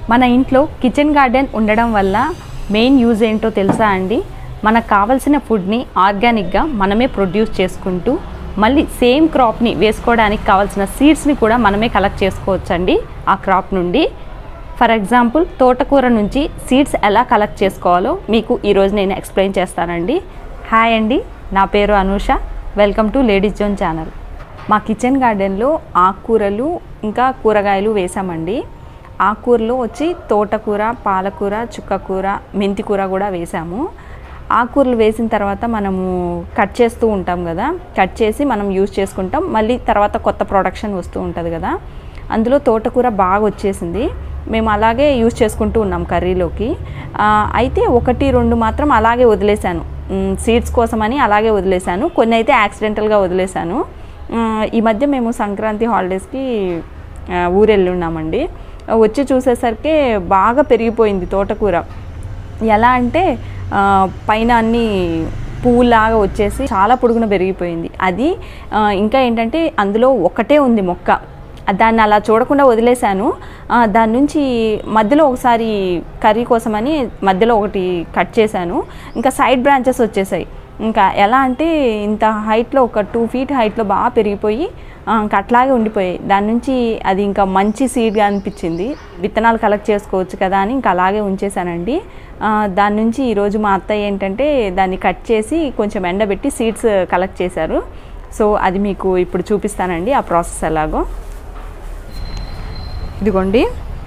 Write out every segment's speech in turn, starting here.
మన ఇంట్లో kitchen garden ఉండడం వల్ల మెయిన్ యూజ్ ఏంటో తెలుసా అండి మనకు కావలసిన ఫుడ్ని ఆర్గానిక్గా మనమే ప్రొడ్యూస్ చేసుకుంటూ మళ్ళీ సేమ్ క్రాప్ని వేసుకోవడానికి కావాల్సిన సీడ్స్ని కూడా మనమే కలెక్ట్ చేసుకోవచ్చండి ఆ క్రాప్ నుండి ఫర్ ఎగ్జాంపుల్ తోటకూర నుంచి సీడ్స్ ఎలా కలెక్ట్ చేసుకోవాలో మీకు ఈరోజు నేను ఎక్స్ప్లెయిన్ చేస్తానండి హాయ్ అండి నా పేరు Anusha welcome to ladies zone channel మా కిచెన్ గార్డెన్లో ఆకుకూరలు ఇంకా కూరగాయలు వేసామండి ఆకుకూరలో వచ్చి తోటకూర పాలకూర చుక్కకూర మెంతికూర కూడా వేసాము ఆకుకూరలు వేసిన తర్వాత మనము కట్ చేస్తూ ఉంటాం కదా కట్ చేసి మనం యూజ్ చేసుకుంటాం మళ్ళీ తర్వాత కొత్త ప్రొడక్షన్ వస్తూ ఉంటుంది కదా అందులో తోటకూర బాగా వచ్చేసింది మేము అలాగే యూజ్ చేసుకుంటూ ఉన్నాం కర్రీలోకి ఆ, అయితే ఒకటి రెండు మాత్రం అలాగే వదిలేశాను సీడ్స్ కోసమని అలాగే వదిలేశాను కొన్ని అయితే యాక్సిడెంటల్గా వదిలేశాను ఆ, ఈ మధ్య మేము సంక్రాంతి హాలిడేస్కి ఆ, ఊరు వెళ్ళి ఉన్నామండి వచ్చి చూసేసరికి బాగా పెరిగిపోయింది తోటకూర ఎలా అంటే ఆ, పైన అన్ని పువ్వులాగా వచ్చేసి చాలా పొడుగున పెరిగిపోయింది అది ఆ, ఇంకా ఏంటంటే అందులో ఒకటే ఉంది మొక్క దాన్ని అలా చూడకుండా వదిలేశాను ఆ, దాని నుంచి మధ్యలో ఒకసారి కర్రీ కోసమని మధ్యలో ఒకటి కట్ చేశాను ఇంకా సైడ్ బ్రాంచెస్ వచ్చేసాయి ఇంకా ఎలా అంటే ఇంత హైట్లో ఒక టూ ఫీట్ హైట్లో బాగా పెరిగిపోయి ఆ, ఇంకా అట్లాగే ఉండిపోయాయి దాని నుంచి అది ఇంకా మంచి సీడ్గా అనిపించింది విత్తనాలు కలెక్ట్ చేసుకోవచ్చు కదా అని ఇంకా అలాగే ఉంచేసానండి ఆ, దాని నుంచి ఈరోజు మా అత్తయ్య ఏంటంటే దాన్ని కట్ చేసి కొంచెం ఎండబెట్టి సీడ్స్ కలెక్ట్ చేశారు సో అది మీకు ఇప్పుడు చూపిస్తానండి ఆ ప్రాసెస్ ఎలాగో ఇదిగోండి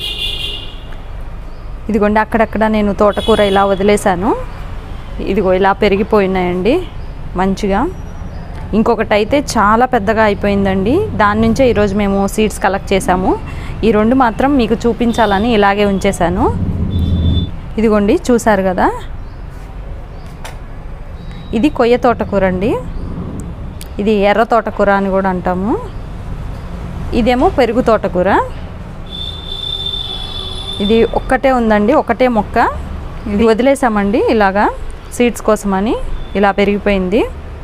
ఇదిగోండి అక్కడక్కడ నేను తోటకూర ఇలా వదిలేశాను ఇదిగో ఇలా పెరిగిపోయినాయండి మంచిగా ఇంకొకటి అయితే చాలా పెద్దగా అయిపోయిందండి దాని నుంచే ఈరోజు మేము సీడ్స్ కలెక్ట్ చేసాము ఈ రెండు మాత్రం మీకు చూపించాలని ఇలాగే ఉంచేశాను ఇదిగోండి చూసారు కదా ఇది కొయ్య తోటకూర అండి ఇది ఎర్ర తోటకూర అని కూడా అంటాము ఇదేమో పెరుగు తోటకూర ఇది ఒక్కటే ఉందండి ఒకటే మొక్క ఇది వదిలేసామండి ఇలాగా సీడ్స్ కోసమని ఇలా పెరిగిపోయింది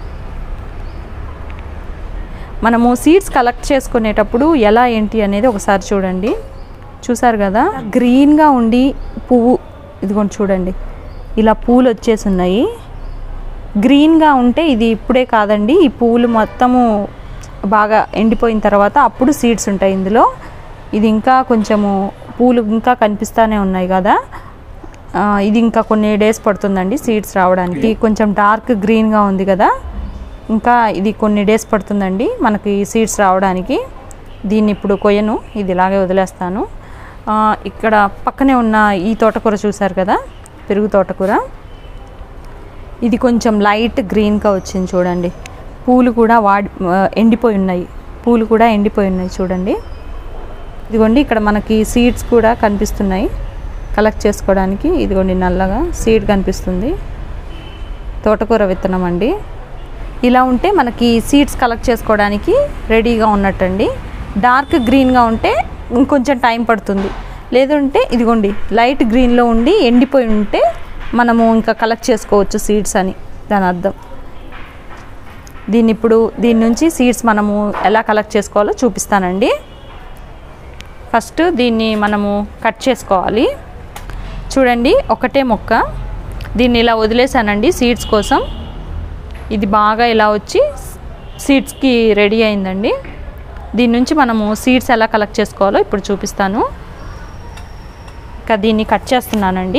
మనము సీడ్స్ కలెక్ట్ చేసుకునేటప్పుడు ఎలా ఏంటి అనేది ఒకసారి చూడండి చూసారు కదా గ్రీన్గా ఉండి పువ్వు ఇదిగోండి చూడండి ఇలా పూలు వచ్చేసి ఉన్నాయి గ్రీన్గా ఉంటే ఇది ఇప్పుడే కాదండి ఈ పువ్వులు మొత్తము బాగా ఎండిపోయిన తర్వాత అప్పుడు సీడ్స్ ఉంటాయి ఇందులో ఇది ఇంకా కొంచెము పూలు ఇంకా కనిపిస్తూనే ఉన్నాయి కదా ఆ, ఇది ఇంకా కొన్ని డేస్ పడుతుందండి సీడ్స్ రావడానికి కొంచెం డార్క్ గ్రీన్గా ఉంది కదా ఇంకా ఇది కొన్ని డేస్ పడుతుందండి మనకి సీడ్స్ రావడానికి దీన్ని ఇప్పుడు కొయ్యను ఇది ఇలాగే వదిలేస్తాను ఆ, ఇక్కడ పక్కనే ఉన్న ఈ తోటకూర చూసారు కదా పెరుగు తోటకూర ఇది కొంచెం లైట్ గ్రీన్గా వచ్చింది చూడండి పూలు కూడా వాడి ఆ, ఎండిపోయి ఉన్నాయి పూలు కూడా ఎండిపోయి ఉన్నాయి చూడండి ఇదిగోండి ఇక్కడ మనకి సీడ్స్ కూడా కనిపిస్తున్నాయి కలెక్ట్ చేసుకోవడానికి ఇదిగోండి నల్లగా సీడ్ కనిపిస్తుంది తోటకూర విత్తనం అండి ఇలా ఉంటే మనకి సీడ్స్ కలెక్ట్ చేసుకోవడానికి రెడీగా ఉన్నట్టండి డార్క్ గ్రీన్గా ఉంటే ఇంకొంచెం టైం పడుతుంది లేదంటే ఇదిగోండి లైట్ గ్రీన్లో ఉండి ఎండిపోయి ఉంటే మనము ఇంకా కలెక్ట్ చేసుకోవచ్చు సీడ్స్ అని దాని అర్థం దీన్ని ఇప్పుడు దీని నుంచి సీడ్స్ మనము ఎలా కలెక్ట్ చేసుకోవాలో చూపిస్తానండి ఫస్ట్ దీన్ని మనము కట్ చేసుకోవాలి చూడండి ఒకటే మొక్క దీన్ని ఇలా వదిలేసానండి సీడ్స్ కోసం ఇది బాగా ఇలా వచ్చి సీడ్స్కి రెడీ అయిందండి దీని నుంచి మనము సీడ్స్ ఎలా కలెక్ట్ చేసుకోవాలో ఇప్పుడు చూపిస్తాను ఇంకా దీన్ని కట్ చేస్తున్నానండి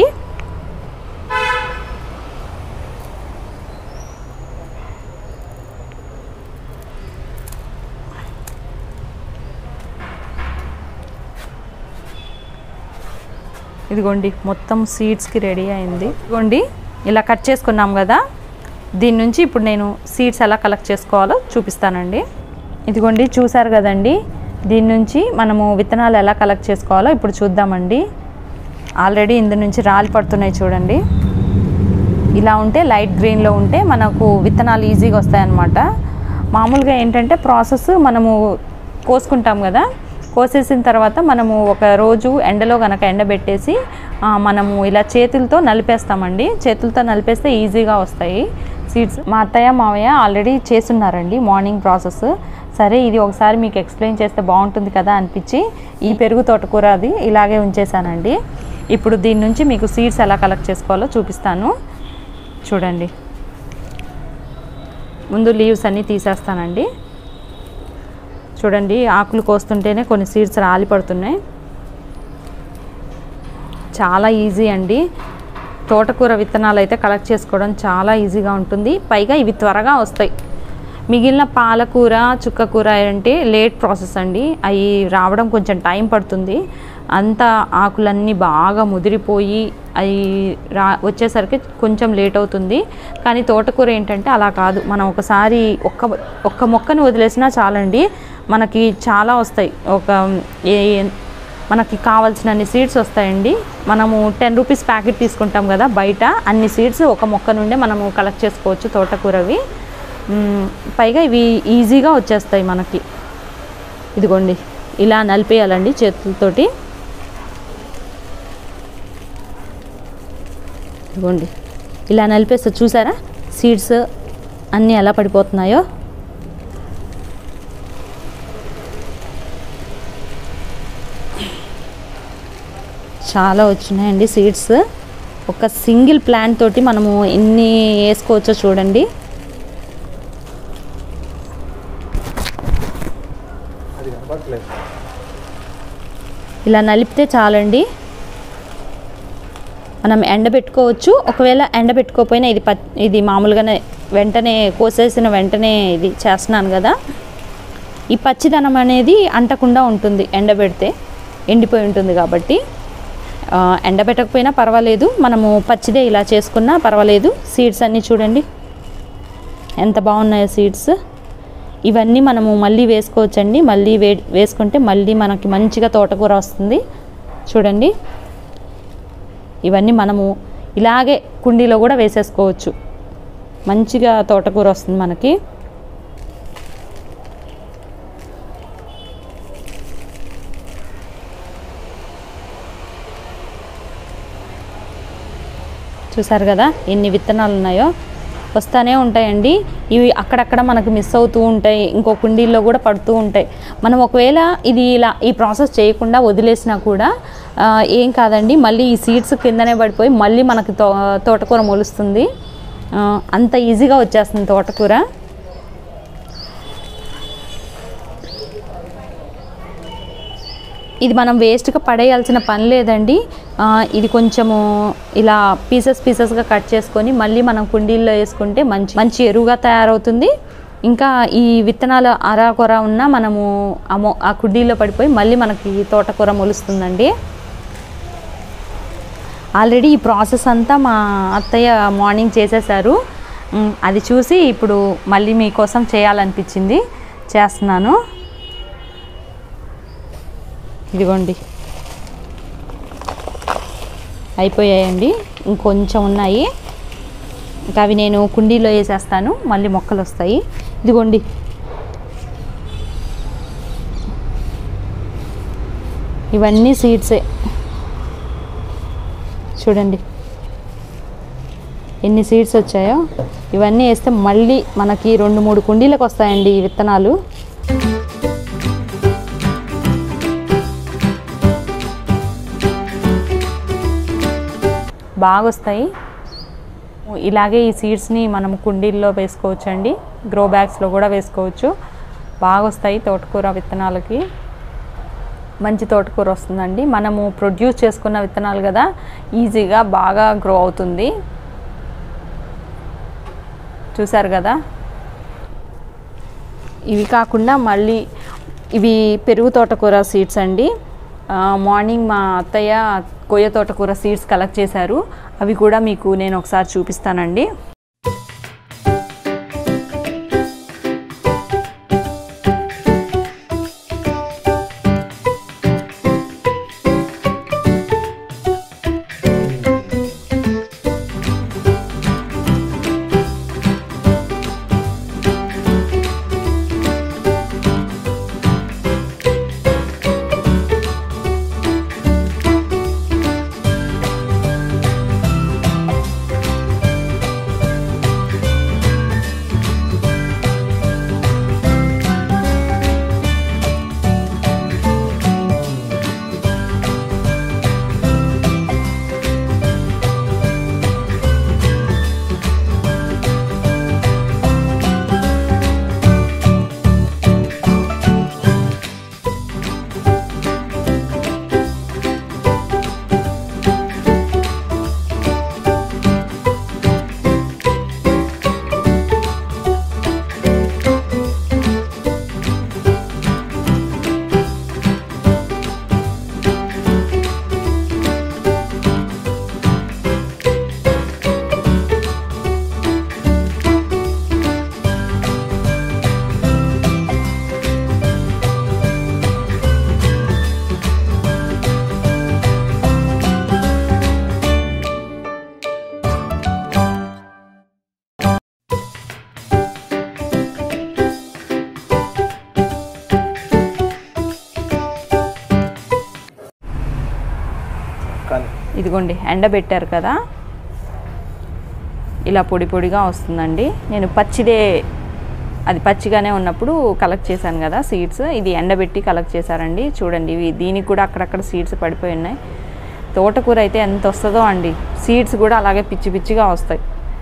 ఇదిగోండి మొత్తం సీడ్స్కి రెడీ అయింది ఇదిగోండి ఇలా కట్ చేసుకున్నాం కదా దీని నుంచి ఇప్పుడు నేను సీడ్స్ ఎలా కలెక్ట్ చేసుకోవాలో చూపిస్తానండి ఇదిగోండి చూసారు కదండి దీని నుంచి మనము విత్తనాలు ఎలా కలెక్ట్ చేసుకోవాలో ఇప్పుడు చూద్దామండి ఆల్రెడీ ఇందు నుంచి రాలి పడుతున్నాయి చూడండి ఇలా ఉంటే లైట్ గ్రీన్లో ఉంటే మనకు విత్తనాలు ఈజీగా వస్తాయన్నమాట మామూలుగా ఏంటంటే ప్రాసెస్ మనము కోసుకుంటాం కదా కోసేసిన తర్వాత మనము ఒక రోజు ఎండలో కనుక ఎండబెట్టేసి ఆ, మనము ఇలా చేతులతో నలిపేస్తామండి చేతులతో నలిపేస్తే ఈజీగా వస్తాయి సీడ్స్ మా అత్తయ్య మావయ్య ఆల్రెడీ చేస్తున్నారండి మార్నింగ్ ప్రాసెస్ సరే ఇది ఒకసారి మీకు ఎక్స్ప్లెయిన్ చేస్తే బాగుంటుంది కదా అనిపించి ఈ పెరుగు తోటకూర అది ఇలాగే ఉంచేసానండి ఇప్పుడు దీని నుంచి మీకు సీడ్స్ ఎలా కలెక్ట్ చేసుకోవాలో చూపిస్తాను చూడండి ముందు లీవ్స్ అన్నీ తీసేస్తానండి చూడండి ఆకులు కోస్తుంటేనే కొన్ని సీడ్స్ రాలిపడుతున్నాయి చాలా ఈజీ అండి తోటకూర విత్తనాలు అయితే కలెక్ట్ చేసుకోవడం చాలా ఈజీగా ఉంటుంది పైగా ఇవి త్వరగా వస్తాయి మిగిలిన పాలకూర చుక్కకూర అంటే లేట్ ప్రాసెస్ అండి అవి రావడం కొంచెం టైం పడుతుంది అంతా ఆకులన్నీ బాగా ముదిరిపోయి అవి రా వచ్చేసరికి కొంచెం లేట్ అవుతుంది కానీ తోటకూర ఏంటంటే అలా కాదు మనం ఒకసారి ఒక్క ఒక్క మొక్కను వదిలేసినా చాలండి మనకి చాలా వస్తాయి ఒక ఏ మనకి కావాల్సినన్ని సీడ్స్ వస్తాయండి మనము టెన్ రూపీస్ ప్యాకెట్ తీసుకుంటాం కదా బయట అన్ని సీడ్స్ ఒక మొక్క నుండే మనము కలెక్ట్ చేసుకోవచ్చు తోటకూరవి మ్, పైగా ఇవి ఈజీగా వచ్చేస్తాయి మనకి ఇదిగోండి ఇలా నలిపేయాలండి చేతులతోటి ఇదిగోండి ఇలా నలిపేస్తే చూసారా సీడ్స్ అన్నీ ఎలా పడిపోతున్నాయో చాలా వచ్చినాయండి సీడ్స్ ఒక సింగిల్ ప్లాంట్ తోటి మనము ఎన్ని వేసుకోవచ్చో చూడండి అది కనపడట్లేదు ఇలా నలిపితే చాలండి మనం ఎండబెట్టుకోవచ్చు ఒకవేళ ఎండబెట్టుకోకపోయినా ఇది ప ఇది మామూలుగానే వెంటనే కోసేసిన వెంటనే ఇది చేస్తున్నాను కదా ఈ పచ్చిదనం అనేది అంటకుండా ఉంటుంది ఎండబెడితే ఎండిపోయి ఉంటుంది కాబట్టి ఆ, ఎండబెట్టకపోయినా పర్వాలేదు మనము పచ్చిదే ఇలా చేసుకున్నా పర్వాలేదు సీడ్స్ అన్నీ చూడండి ఎంత బాగున్నాయో సీడ్స్ ఇవన్నీ మనము మళ్ళీ వేసుకోవచ్చండి మళ్ళీ వే వేసుకుంటే మళ్ళీ మనకి మంచిగా తోటకూర వస్తుంది చూడండి ఇవన్నీ మనము ఇలాగే కుండీలో కూడా వేసేసుకోవచ్చు మంచిగా తోటకూర వస్తుంది మనకి చూసారు కదా ఎన్ని విత్తనాలు ఉన్నాయో వస్తూనే ఉంటాయండి ఇవి అక్కడక్కడ మనకు మిస్ అవుతూ ఉంటాయి ఇంకో కుండీల్లో కూడా పడుతూ ఉంటాయి మనం ఒకవేళ ఇది ఇలా ఈ ప్రాసెస్ చేయకుండా వదిలేసినా కూడా ఆ, ఏం కాదండి మళ్ళీ ఈ సీడ్స్ కిందనే పడిపోయి మళ్ళీ మనకి తో తోటకూర మొలుస్తుంది ఆ, అంత ఈజీగా వచ్చేస్తుంది తోటకూర ఇది మనం వేస్ట్గా పడేయాల్సిన పని లేదండి ఆ, ఇది కొంచెము ఇలా పీసెస్ పీసెస్గా కట్ చేసుకొని మళ్ళీ మనం కుండీల్లో వేసుకుంటే మంచి మంచి ఎరువుగా తయారవుతుంది ఇంకా ఈ విత్తనాలు అరాకొర ఉన్న మనము ఆ మొ ఆ కుండీలో పడిపోయి మళ్ళీ మనకి తోటకూర మొలుస్తుందండి ఆల్రెడీ ఈ ప్రాసెస్ అంతా మా అత్తయ్య మార్నింగ్ చేసేసారు ఉమ్, అది చూసి ఇప్పుడు మళ్ళీ మీకోసం చేయాలనిపించింది చేస్తున్నాను ఇదిగోండి అయిపోయాయండి ఇంకొంచెం ఉన్నాయి ఇంకా అవి నేను కుండీలో వేసేస్తాను మళ్ళీ మొక్కలు వస్తాయి ఇదిగోండి ఇవన్నీ సీడ్సే చూడండి ఎన్ని సీడ్స్ వచ్చాయో ఇవన్నీ వేస్తే మళ్ళీ మనకి రెండు మూడు కుండీలకు వస్తాయండి ఈ విత్తనాలు బాగా వస్తాయి ఇలాగే ఈ సీడ్స్ని మనం కుండీల్లో వేసుకోవచ్చు అండి గ్రో బ్యాగ్స్లో కూడా వేసుకోవచ్చు బాగా వస్తాయి తోటకూర విత్తనాలకి మంచి తోటకూర వస్తుందండి మనము ప్రొడ్యూస్ చేసుకున్న విత్తనాలు కదా ఈజీగా బాగా గ్రో అవుతుంది చూసారు కదా ఇవి కాకుండా మళ్ళీ ఇవి పెరుగు తోటకూర సీడ్స్ అండి ఆ, మార్నింగ్ మా అత్తయ్య కొయ్య తోటకూర సీడ్స్ కలెక్ట్ చేశారు అవి కూడా మీకు నేను ఒకసారి చూపిస్తానండి కానీ ఇదిగోండి ఎండబెట్టారు కదా ఇలా పొడి పొడిగా వస్తుందండి నేను పచ్చిదే అది పచ్చిగానే ఉన్నప్పుడు కలెక్ట్ చేశాను కదా సీడ్స్ ఇది ఎండబెట్టి కలెక్ట్ చేశారండి చూడండి ఇవి దీనికి కూడా అక్కడక్కడ సీడ్స్ పడిపోయి ఉన్నాయి తోటకూర అయితే ఎంత వస్తుందో అండి సీడ్స్ కూడా అలాగే పిచ్చి పిచ్చిగా వస్తాయి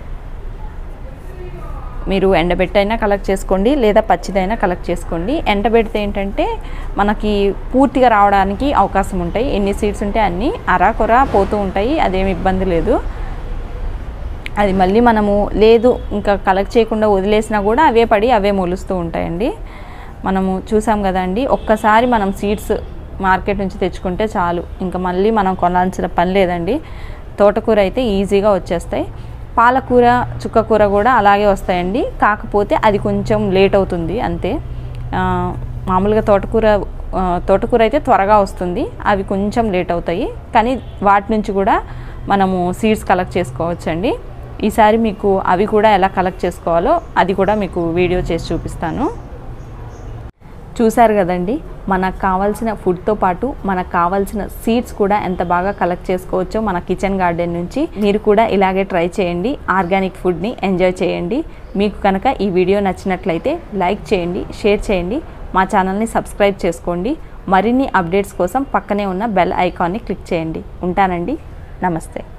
మీరు ఎండబెట్టైనా కలెక్ట్ చేసుకోండి లేదా పచ్చిదైనా కలెక్ట్ చేసుకోండి ఎండబెడితే ఏంటంటే మనకి పూర్తిగా రావడానికి అవకాశం ఉంటాయి ఎన్ని సీడ్స్ ఉంటే అన్నీ అరాకొర పోతూ ఉంటాయి అదేమి ఇబ్బంది లేదు అది మళ్ళీ మనము లేదు ఇంకా కలెక్ట్ చేయకుండా వదిలేసినా కూడా అవే పడి అవే మొలుస్తూ ఉంటాయండి మనము చూసాం కదండి ఒక్కసారి మనం సీడ్స్ మార్కెట్ నుంచి తెచ్చుకుంటే చాలు ఇంకా మళ్ళీ మనం కొనాల్సిన పని లేదండి తోటకూర అయితే ఈజీగా వచ్చేస్తాయి పాలకూర చుక్కకూర కూడా అలాగే వస్తాయండి కాకపోతే అది కొంచెం లేట్ అవుతుంది అంతే ఆ, మామూలుగా తోటకూర ఆ, తోటకూర అయితే త్వరగా వస్తుంది అవి కొంచెం లేట్ అవుతాయి కానీ వాటి నుంచి కూడా మనము సీడ్స్ కలెక్ట్ చేసుకోవచ్చండి ఈసారి మీకు అవి కూడా ఎలా కలెక్ట్ చేసుకోవాలో అది కూడా మీకు వీడియో చేసి చూపిస్తాను చూశారు కదండి మనకు కావాల్సిన ఫుడ్తో పాటు మనకు కావాల్సిన సీడ్స్ కూడా ఎంత బాగా కలెక్ట్ చేసుకోవచ్చో మన కిచెన్ గార్డెన్ నుంచి మీరు కూడా ఇలాగే ట్రై చేయండి ఆర్గానిక్ ఫుడ్ని ఎంజాయ్ చేయండి మీకు కనుక ఈ వీడియో నచ్చినట్లయితే లైక్ చేయండి షేర్ చేయండి మా ఛానల్ని సబ్స్క్రైబ్ చేసుకోండి మరిన్ని అప్డేట్స్ కోసం పక్కనే ఉన్న బెల్ ఐకాన్ని క్లిక్ చేయండి ఉంటానండి నమస్తే